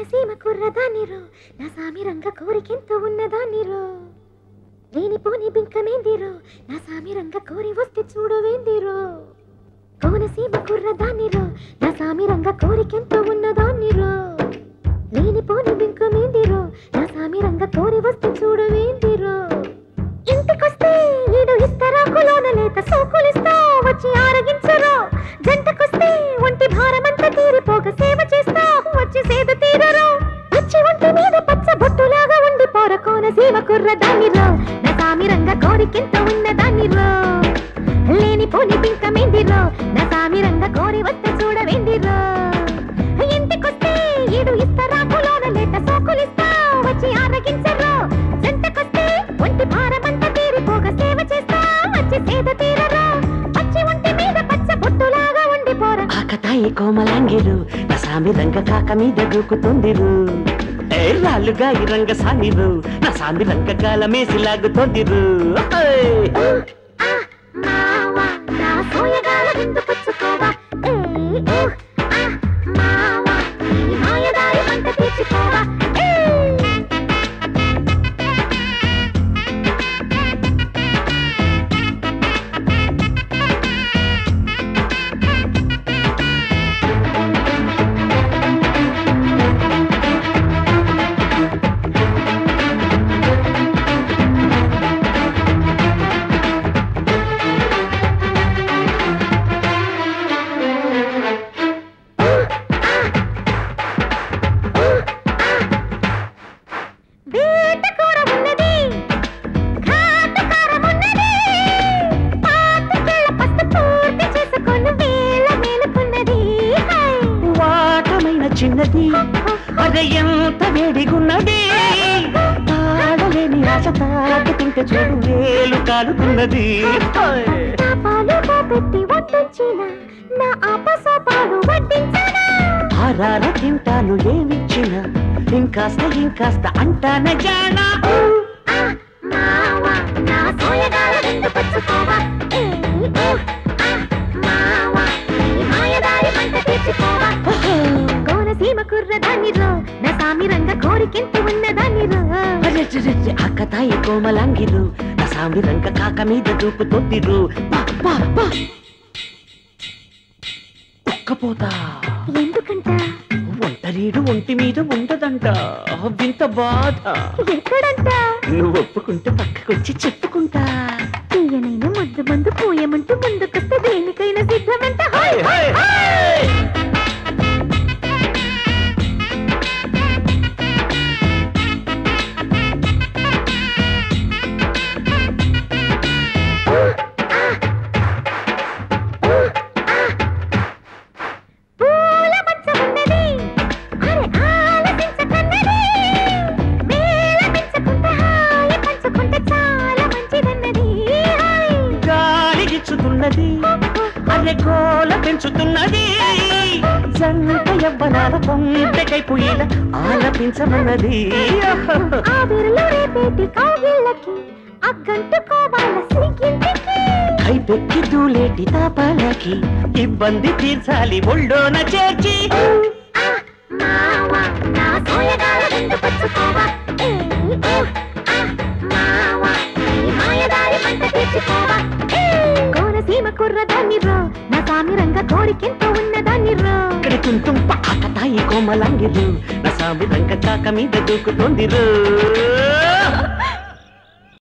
కోనసీమ కుర్రదాన్నిరో నా సామి రంగ కోరికెంత ఉన్నదాన్నిరో లేనిపోని బింకమేందిరో నా సామి రంగ కోరి వస్తే చూడవేందిరో కోనసీమ కుర్రదాన్నిరో నా సామి రంగ కోరికెంత ఉన్నదాన్నిరో లేనిపోని బింకమేందిరో నా సామి రంగ కోరి వస్తే చూడవేందిరో ఇంటికొస్తే ఈడు ఇస్తారా కులోన లేత సోకులిస్తా వచ్చి ఆరగించరో జంటకొస్తే ఒంటి భారమంతా తీరిపోక సేవ చేస్తా వచ్చి సేద తీరరో వచ్చి ఒంటి మీద పచ్చ బొట్టులాగా ఉండి పోర కోన సీమ కుర్ర దానిలో నా సామి రంగ కోరికెంత ఉన్న దానిలో లేని పోని పింకమేందిరో నా సామి రంగ కోరి వస్తే చూడవేందిరో ఇంటికొస్తే ఈడు ఇస్తారా కులోన లేత సోకులిస్తా వచ్చి ఆరగించరో జంటకొస్తే ఒంటి భారమంతా తీరిపోక సేవ చేస్తా వచ్చి సేద తీరరో వచ్చి ఒంటి మీద పచ్చ బొట్టులాగా ఉండి పోర ఆకతాయి కోమలాంగిరు నా సామి రంగ కాక మీద దూకుతుందిరు ఏ రాళ్ళుగా ఈ రంగ సానిరు నా సామి రంగ గాలమేసి లాగుతోందిరు ఓయ్! ఆ మావా నా సోయగాల విందు పుచ్చుకోవా ఏ ఊ ఆ మావా ఈ మాయదారి పంట తీర్చుకోవా ఏ వేట కూడా ఉన్నది ఘాతకారం ఉన్నది పాతికేళ్ల పస్తు పూర్తి చేసుకొని వేల మేలుకున్నది హై. వాటమైన చిన్నది అదే ఎంత వేడిగున్నది తాడలేని ఆశ తాకుతుంటే చూడు వేలు కాలుతున్నది ఓయ్! నా పాలు పెట్టి వడ్డించిన నా ఆపసోపాలు వడ్డించనా ఆరార తింటాను ఏమిచ్చినా ఇంకాస్త ఇంకాస్త అంటాన జానా ఆ మావా నా సోయగాల విందు పుచ్చుకోవా ఏ ఊ ఆ మావా ఈ మాయదారి పంట తీర్చుకోవా కోనసీమ కుర్ర దానిరో నా సామి రంగ కోరికెంత ఉన్న దానిరో అరెరెరెరె, అక్కతాయి కోమలాంగిరు నా సామి రంగ కాక మీద దూకుతొద్దిరు పా, పా, పా. ఉక్కపోతా ఎందుకంట ఒంటరీడు ఒంటి మీద ఉండదంట వింత బాధ ఎక్కడంట నువ్వు ఒప్పుకుంటే పక్కకొచ్చి చెప్పుకుంటా తీయనైన ముద్దు మందు పూయమంటూ ముందుకొస్తే దేనికైనా సిద్ధమంట హై, హై, హై! పూల మచ్చ ఉన్నది అరే ఆలపించకన్నది మేళ పెంచుకుంటే హాయి పంచుకుంటే చాలా మంచిదన్నది హాయ్. గాలి ఇచ్చుతున్నది అరే గోల పెంచుతున్నది జంట యవ్వనాల పొంటకైపోయేలా ఆలపించమన్నది ఆవిరిలో రేపేటి కౌగిళ్ళకి అగ్గంటుకోవాల సిగ్గింటికి కైపెక్కి దూలేటి తాపాలకి ఇబ్బంది తీర్చాలి ఒళ్ళోన చేర్చి ఆ మావా నా సోయగాల విందు పుచ్చుకోవా ఏ ఊ ఆ మావా ఈ మాయదారి పంట తీర్చుకోవా ఏ కోనసీమ కుర్ర దాన్నిరో నా సామి రంగ కోరికెంత ఉన్న దాన్నిరో ఇక్కడ తుంటుంప ఆకతాయి కోమలాంగిరు నా సామి రంగ కాక మీద దూకుతోందిరు